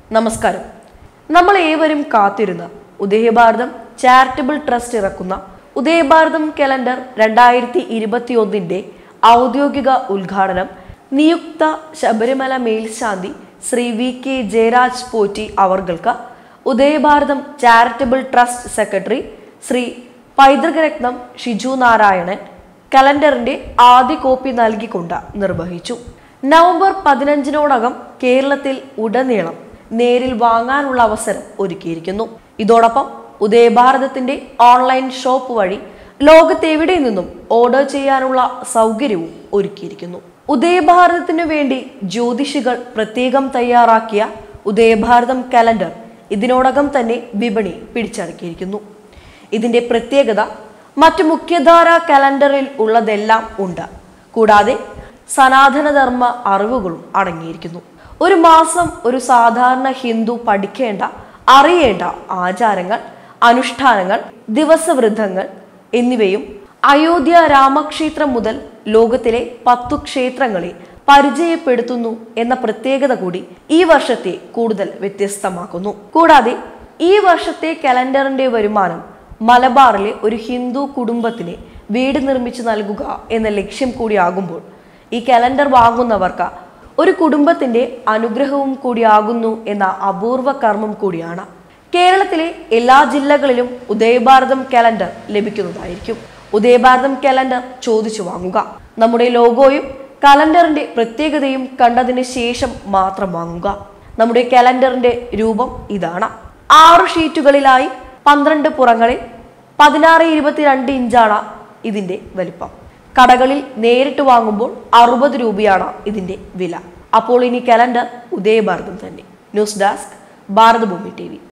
നമസ്കാരം നമ്മൾ ഏവരും കാത്തിരുന്ന ഉദയഭാരതം ചാരിറ്റബിൾ ട്രസ്റ്റ് ഇറക്കുന്ന ഉദയഭാരതം കലണ്ടർ രണ്ടായിരത്തി ഇരുപത്തി ഒന്നിന്റെ ഔദ്യോഗിക ഉദ്ഘാടനം നിയുക്ത ശബരിമല മേൽശാന്തി ശ്രീ വി കെ ജയരാജ് പോറ്റി അവർകൾക്ക് Udayabharatham charitable trust secretary Shri പൈതൃകരത്നം ഷിജു നാരായണൻ കലണ്ടറിന്റെ ആദ്യ കോപ്പി നൽകിക്കൊണ്ട് നിർവഹിച്ചു നവംബർ പതിനഞ്ചിനോടകം കേരളത്തിൽ ഉടനീളം നേരിൽ വാങ്ങാനുള്ള അവസരം ഒരുക്കിയിരിക്കുന്നു ഇതോടൊപ്പം ഉദയഭാരതത്തിന്റെ ഓൺലൈൻ ഷോപ്പ് വഴി ലോകത്തെവിടെ നിന്നും ഓർഡർ ചെയ്യാനുള്ള സൗകര്യവും ഒരുക്കിയിരിക്കുന്നു ഉദയഭാരതത്തിനു വേണ്ടി ജ്യോതിഷികൾ പ്രത്യേകം തയ്യാറാക്കിയ ഉദയഭാരതം കലണ്ടർ ഇതിനോടകം തന്നെ വിപണി പിടിച്ചടക്കിയിരിക്കുന്നു ഇതിന്റെ പ്രത്യേകത മറ്റു മുഖ്യധാര കലണ്ടറിൽ ഉള്ളതെല്ലാം ഉണ്ട് കൂടാതെ സനാതനധർമ്മ അറിവുകളും അടങ്ങിയിരിക്കുന്നു ഒരു മാസം ഒരു സാധാരണ ഹിന്ദു പഠിക്കേണ്ട അറിയേണ്ട ആചാരങ്ങൾ അനുഷ്ഠാനങ്ങൾ ദിവസവൃദ്ധങ്ങൾ എന്നിവയും അയോധ്യ രാമക്ഷേത്രം മുതൽ ലോകത്തിലെ പത്തു ക്ഷേത്രങ്ങളെ പരിചയപ്പെടുത്തുന്നു എന്ന പ്രത്യേകത കൂടി ഈ വർഷത്തെ കൂടുതൽ വ്യത്യസ്തമാക്കുന്നു കൂടാതെ ഈ വർഷത്തെ കലണ്ടറിന്റെ വരുമാനം മലബാറിലെ ഒരു ഹിന്ദു കുടുംബത്തിന് വീട് നിർമ്മിച്ചു നൽകുക എന്ന ലക്ഷ്യം കൂടിയാകുമ്പോൾ ഈ കലണ്ടർ വാങ്ങുന്നവർക്ക് ഒരു കുടുംബത്തിന്റെ അനുഗ്രഹവും കൂടിയാകുന്നു എന്ന അപൂർവ കർമ്മം കൂടിയാണ് കേരളത്തിലെ എല്ലാ ജില്ലകളിലും ഉദയഭാരതം കലണ്ടർ ലഭിക്കുന്നതായിരിക്കും ഉദയഭാരതം കലണ്ടർ ചോദിച്ചു വാങ്ങുക നമ്മുടെ ലോഗോയും കലണ്ടറിന്റെ പ്രത്യേകതയും കണ്ടതിന് ശേഷം മാത്രം വാങ്ങുക നമ്മുടെ കലണ്ടറിന്റെ രൂപം ഇതാണ് ആറ് ഷീറ്റുകളിലായി പന്ത്രണ്ട് പുറങ്ങളിൽ പതിനാറ് ഇരുപത്തിരണ്ട് ഇഞ്ചാണ് ഇതിന്റെ വലിപ്പം കടകളിൽ നേരിട്ട് വാങ്ങുമ്പോൾ അറുപത് രൂപയാണ് ഇതിന്റെ വില അപ്പോൾ ഇനി കലണ്ടർ ഉദയഭാരതം തന്നെ ന്യൂസ് ഡെസ്ക് ഭാരതഭൂമി ടി